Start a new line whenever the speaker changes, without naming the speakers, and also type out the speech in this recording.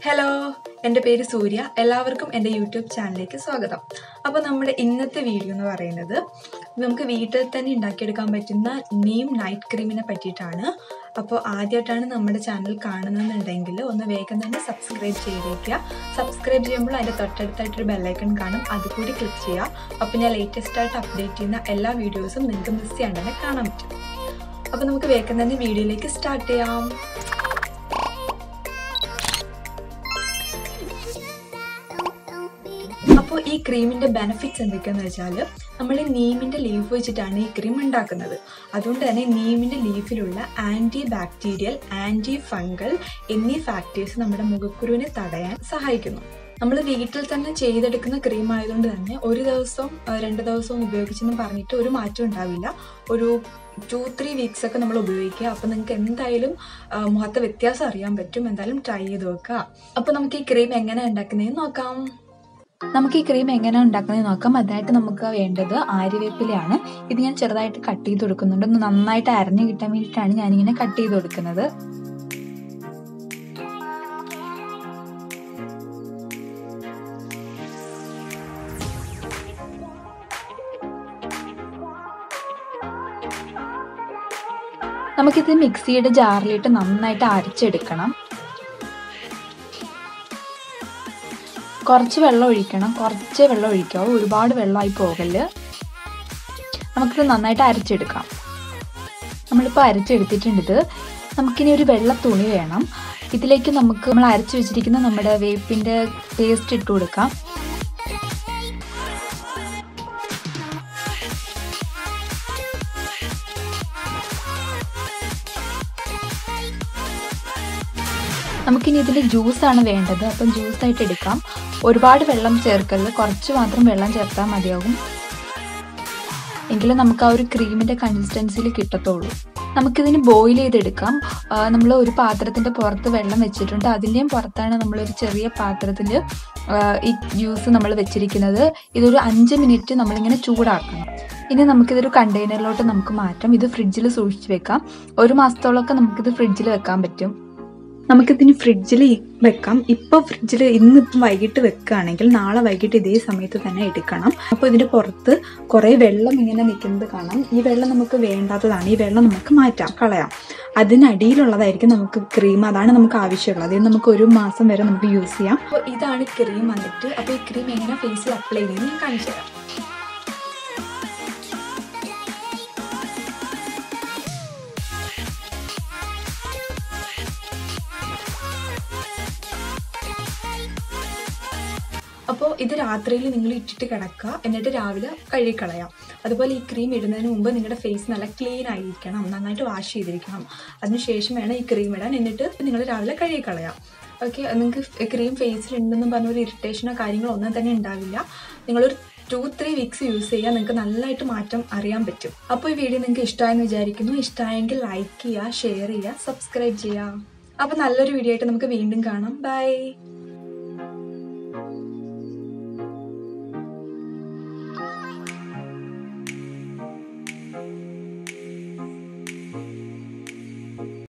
hello എൻ്റെ പേര് സൂര്യ എല്ലാവർക്കും എൻ്റെ യൂട്യൂബ് ചാനലിലേക്ക് സ്വാഗതം അപ്പോൾ നമ്മുടെ ഇന്നത്തെ വീഡിയോ എന്ന് പറയുന്നത് നമുക്ക് വീട്ടിൽ തന്നെ ഉണ്ടാക്കിയെടുക്കാൻ പറ്റുന്ന നീം നൈറ്റ് ക്രീമിനെ പറ്റിയിട്ടാണ് അപ്പോൾ ആദ്യമായിട്ടാണ് നമ്മുടെ ചാനൽ കാണുന്നതെന്നുണ്ടെങ്കിൽ ഒന്ന് വേഗം തന്നെ സബ്സ്ക്രൈബ് ചെയ്തേക്കുക സബ്സ്ക്രൈബ് ചെയ്യുമ്പോൾ അതിൻ്റെ തൊട്ടടുത്തായിട്ടൊരു ബെല്ലൈക്കൺ കാണും അതുകൂടി ക്ലിക്ക് ചെയ്യുക അപ്പോൾ ഞാൻ ലേറ്റസ്റ്റ് ആയിട്ട് അപ്ഡേറ്റ് ചെയ്യുന്ന എല്ലാ വീഡിയോസും നിങ്ങൾക്ക് മിസ് ചെയ്യാണ്ട് തന്നെ കാണാൻ പറ്റും അപ്പോൾ നമുക്ക് വേഗം തന്നെ വീഡിയോയിലേക്ക് സ്റ്റാർട്ട് ചെയ്യാം അപ്പോൾ ഈ ക്രീമിന്റെ ബെനിഫിറ്റ്സ് എന്തൊക്കെയാന്ന് വെച്ചാൽ നമ്മൾ നീമിന്റെ ലീഫ് വെച്ചിട്ടാണ് ഈ ക്രീം ഉണ്ടാക്കുന്നത് അതുകൊണ്ട് തന്നെ നീമിന്റെ ലീഫിലുള്ള ആന്റി ബാക്ടീരിയൽ ആന്റി ഫംഗൽ എന്നീ ഫാക്ടേഴ്സ് നമ്മുടെ മുഖക്കുരുവിനെ തടയാൻ സഹായിക്കുന്നു നമ്മൾ വീട്ടിൽ തന്നെ ചെയ്തെടുക്കുന്ന ക്രീം ആയതുകൊണ്ട് തന്നെ ഒരു ദിവസം രണ്ട് ദിവസവും ഉപയോഗിച്ചെന്ന് പറഞ്ഞിട്ട് ഒരു മാറ്റം ഉണ്ടാവില്ല ഒരു ടു ത്രീ വീക്സ് ഒക്കെ നമ്മൾ ഉപയോഗിക്കുക അപ്പോൾ നിങ്ങൾക്ക് എന്തായാലും മുഖത്തെ വ്യത്യാസം അറിയാൻ പറ്റും എന്തായാലും ട്രൈ ചെയ്ത് നോക്കുക അപ്പോൾ നമുക്ക് ഈ ക്രീം എങ്ങനെ ഉണ്ടാക്കുന്നതെന്ന് നോക്കാം നമുക്ക് ഈ ക്രീം എങ്ങനെ ഉണ്ടാക്കുന്നത് നോക്കാം അതിനായിട്ട് നമുക്ക് വേണ്ടത് ആര്യവേപ്പിലയാണ് ഇത് ഞാൻ ചെറുതായിട്ട് കട്ട് ചെയ്ത് കൊടുക്കുന്നുണ്ട് ഒന്ന് നന്നായിട്ട് അരഞ്ഞു കിട്ടാൻ വേണ്ടിയിട്ടാണ് ഞാനിങ്ങനെ കട്ട് ചെയ്ത് കൊടുക്കുന്നത് നമുക്കിത് മിക്സിയുടെ ജാറിലിട്ട് നന്നായിട്ട് അരച്ചെടുക്കണം കുറച്ച് വെള്ളം ഒഴിക്കണം കുറച്ച് വെള്ളം ഒഴിക്കാവൂ ഒരുപാട് വെള്ളമായി പോകല് നമുക്കിത് നന്നായിട്ട് അരച്ചെടുക്കാം നമ്മളിപ്പോൾ അരച്ചെടുത്തിട്ടുണ്ട് ഇത് നമുക്കിനി ഒരു വെള്ള തുണി വേണം ഇതിലേക്ക് നമുക്ക് നമ്മൾ അരച്ചു വെച്ചിരിക്കുന്ന നമ്മുടെ വേപ്പിൻ്റെ പേസ്റ്റ് ഇട്ട് കൊടുക്കാം നമുക്കിനി ഇതിൽ ജ്യൂസാണ് വേണ്ടത് അപ്പം ജ്യൂസായിട്ട് എടുക്കാം ഒരുപാട് വെള്ളം ചേർക്കരുത് കുറച്ച് മാത്രം വെള്ളം ചേർത്താൽ മതിയാകും എങ്കിലും നമുക്ക് ആ ഒരു ക്രീമിൻ്റെ കൺസിസ്റ്റൻസിയിൽ കിട്ടത്തുള്ളൂ നമുക്കിതിന് ബോയിൽ ചെയ്തെടുക്കാം നമ്മൾ ഒരു പാത്രത്തിൻ്റെ പുറത്ത് വെള്ളം വെച്ചിട്ടുണ്ട് അതിൻ്റെയും പുറത്താണ് നമ്മളൊരു ചെറിയ പാത്രത്തിൽ ഈ ജ്യൂസ് നമ്മൾ വെച്ചിരിക്കുന്നത് ഇതൊരു അഞ്ച് മിനിറ്റ് നമ്മളിങ്ങനെ ചൂടാക്കണം ഇനി നമുക്കിതൊരു കണ്ടെയ്നറിലോട്ട് നമുക്ക് മാറ്റാം ഇത് ഫ്രിഡ്ജിൽ സൂക്ഷിച്ച് വെക്കാം ഒരു മാസത്തോളമൊക്കെ നമുക്കിത് ഫ്രിഡ്ജിൽ വെക്കാൻ പറ്റും നമുക്കിതിന് ഫ്രിഡ്ജിൽ വെക്കാം ഇപ്പോൾ ഫ്രിഡ്ജിൽ ഇന്നിപ്പം വൈകിട്ട് വെക്കുകയാണെങ്കിൽ നാളെ വൈകിട്ട് ഇതേ സമയത്ത് തന്നെ എടുക്കണം അപ്പോൾ ഇതിൻ്റെ പുറത്ത് കുറേ വെള്ളം ഇങ്ങനെ നിൽക്കുന്നത് കാണാം ഈ വെള്ളം നമുക്ക് വേണ്ടാത്തതാണ് ഈ വെള്ളം നമുക്ക് മാറ്റാം കളയാം അതിനടിയിലുള്ളതായിരിക്കും നമുക്ക് ക്രീം അതാണ് നമുക്ക് ആവശ്യമുള്ളത് ഇത് നമുക്ക് ഒരു മാസം വരെ നമുക്ക് യൂസ് ചെയ്യാം അപ്പോൾ ഇതാണ് ക്രീം വന്നിട്ട് അപ്പോൾ ഈ ക്രീം എങ്ങനെ ഫേസിൽ അപ്ലൈ ചെയ്യുന്നത് ഞാൻ കാണിച്ചു തരാം അപ്പോൾ ഇത് രാത്രിയിൽ നിങ്ങൾ ഇട്ടിട്ട് കിടക്കുക എന്നിട്ട് രാവിലെ കഴുകിക്കളയാം അതുപോലെ ഈ ക്രീം ഇടുന്നതിന് മുമ്പ് നിങ്ങളുടെ ഫേസ് നല്ല ക്ലീൻ ആയിരിക്കണം നന്നായിട്ട് വാഷ് ചെയ്തിരിക്കണം അതിനുശേഷം വേണം ഈ ക്രീം ഇടാൻ എന്നിട്ട് നിങ്ങൾ രാവിലെ കഴുകിക്കളയാം ഓക്കെ നിങ്ങൾക്ക് ക്രീം ഫേസിലുണ്ടെന്നും പറഞ്ഞ ഒരു ഇറിറ്റേഷനോ കാര്യങ്ങളോ ഒന്നും തന്നെ ഉണ്ടാവില്ല നിങ്ങളൊരു ടു ത്രീ വീക്സ് യൂസ് ചെയ്യുക നിങ്ങൾക്ക് നല്ലതായിട്ട് മാറ്റം അറിയാൻ പറ്റും അപ്പോൾ ഈ വീഡിയോ നിങ്ങൾക്ക് ഇഷ്ടമായെന്ന് വിചാരിക്കുന്നു ഇഷ്ടമായെങ്കിൽ ലൈക്ക് ചെയ്യുക ഷെയർ ചെയ്യുക സബ്സ്ക്രൈബ് ചെയ്യുക അപ്പോൾ നല്ലൊരു വീഡിയോ ആയിട്ട് നമുക്ക് വീണ്ടും കാണാം ബൈ